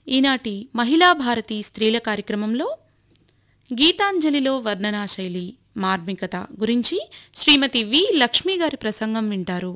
ఈనాటి మహిళా భారతి స్త్రీల కార్యక్రమంలో గీతాంజలిలో వర్ణనా శైలి మార్మికత గురించి శ్రీమతి వి లక్ష్మి గారి ప్రసంగం వింటారు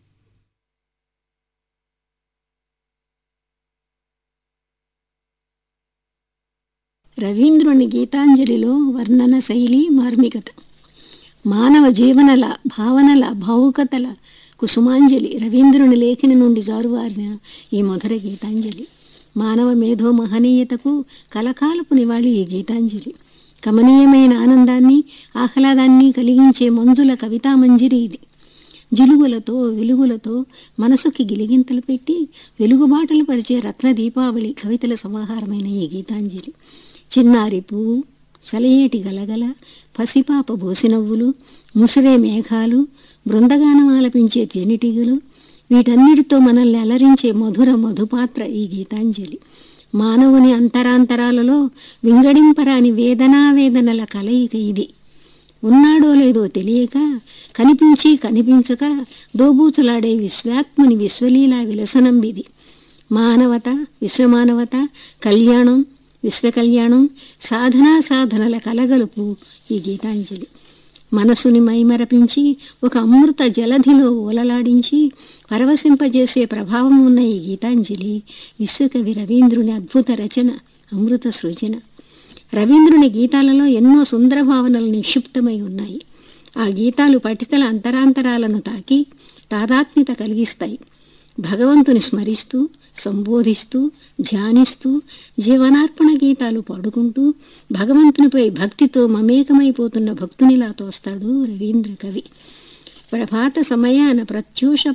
రవీంద్రుని గీతాంజలిలో వర్ణన శైలి మార్మికత మానవ జీవనల భావనల భావుకతల కుసుమాంజలి రవీంద్రుని లేఖని నుండి జారువారిన ఈ మధుర గీతాంజలి మానవ మేధో మహనీయతకు కలకాలపు నివాళి ఈ గీతాంజలి కమనీయమైన ఆనందాన్ని ఆహ్లాదాన్ని కలిగించే మంజుల కవితామంజరి ఇది జిలుగులతో వెలుగులతో మనసుకి గిలిగింతలు పెట్టి వెలుగుబాటలు పరిచే రత్న దీపావళి కవితల సమాహారమైన ఈ గీతాంజలి చిన్నారి పువ్వు సలయేటి గలగల పసిపాప బోసినవ్వులు ముసిరే మేఘాలు బృందగానం ఆలపించే తేనెటీగలు వీటన్నిటితో మనల్ని అలరించే మధుర మధుపాత్ర ఈ గీతాంజలి మానవుని అంతరాంతరాలలో వింగడింపరాని వేదనావేదనల కలయిక ఇది ఉన్నాడో లేదో తెలియక కనిపించి కనిపించక దోబూచులాడే విశ్వాత్ముని విశ్వలీలా విలసనం ఇది మానవత విశ్వమానవత కళ్యాణం విశ్వకళ్యాణం సాధనా సాధనల కలగలుపు ఈ గీతాంజలి మనసుని మైమరపించి ఒక అమృత జలధిలో ఓలలాడించి పరవశింపజేసే ప్రభావం ఉన్న ఈ గీతాంజలి విశ్వకవి రవీంద్రుని అద్భుత రచన అమృత సృజన రవీంద్రుని గీతాలలో ఎన్నో సుందర భావనలు నిక్షిప్తమై ఉన్నాయి ఆ గీతాలు పఠితల అంతరాంతరాలను తాకి తాదాత్మ్యత కలిగిస్తాయి భగవంతుని స్మరిస్తూ సంబోధిస్తూ ధ్యానిస్తూ జీవనార్పణ గీతాలు పాడుకుంటూ భగవంతునిపై భక్తితో మమేకమైపోతున్న భక్తునిలా తోస్తాడు రవీంద్ర కవి ప్రభాత సమయాన ప్రత్యూష